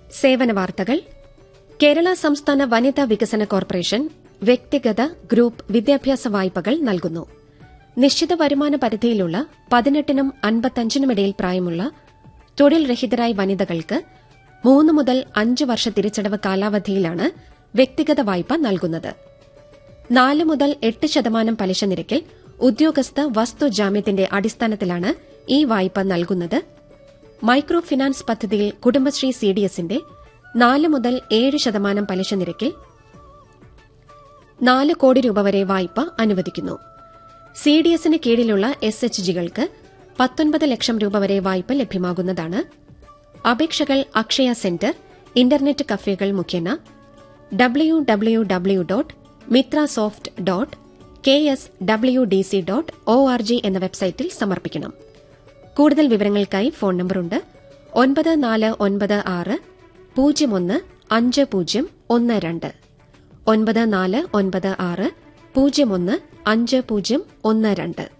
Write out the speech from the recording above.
സേവന വാർത്തകൾ കേരള സംസ്ഥാന വനിതാ വികസന കോർപ്പറേഷൻ വ്യക്തിഗത ഗ്രൂപ്പ് വിദ്യാഭ്യാസ വായ്പകൾ നൽകുന്നു നിശ്ചിത വരുമാന പരിധിയിലുള്ള പതിനെട്ടിനും അൻപത്തഞ്ചിനുമിടയിൽ പ്രായമുള്ള തൊഴിൽ രഹിതരായ വനിതകൾക്ക് മൂന്ന് മുതൽ അഞ്ച് വർഷ തിരിച്ചടവ് കാലാവധിയിലാണ് വ്യക്തിഗത വായ്പ നൽകുന്നത് നാല് മുതൽ എട്ട് ശതമാനം പലിശ നിരക്കിൽ ഉദ്യോഗസ്ഥ വസ്തു ജാമ്യത്തിന്റെ അടിസ്ഥാനത്തിലാണ് ഈ വായ്പ നൽകുന്നത് മൈക്രോ ഫിനാൻസ് പദ്ധതിയിൽ കുടുംബശ്രീ സിഡിഎസിന്റെ നാല് മുതൽ ഏഴ് ശതമാനം പലിശ നിരക്കിൽ നാല് കോടി രൂപ വരെ വായ്പ അനുവദിക്കുന്നു സിഡിഎസിന് കീഴിലുള്ള എസ് എച്ച് ജികൾക്ക് പത്തൊൻപത് ലക്ഷം രൂപ വരെ വായ്പ ലഭ്യമാകുന്നതാണ് അപേക്ഷകൾ അക്ഷയ സെന്റർ ഇന്റർനെറ്റ് കഫേകൾ മുഖേന W W W dot Mitra soft dot K S W D C dot O R G എന്ന വെബ്സൈറ്റിൽ സമർപ്പിക്കണം കൂടുതൽ വിവരങ്ങൾക്കായി ഫോൺ നമ്പറുണ്ട് ഒൻപത് നാല് ഒൻപത് ആറ് പൂജ്യം ഒന്ന് അഞ്ച് പൂജ്യം ഒന്ന് രണ്ട് ഒൻപത് നാല് ഒൻപത് ആറ് പൂജ്യം ഒന്ന് അഞ്ച് പൂജ്യം ഒന്ന് രണ്ട്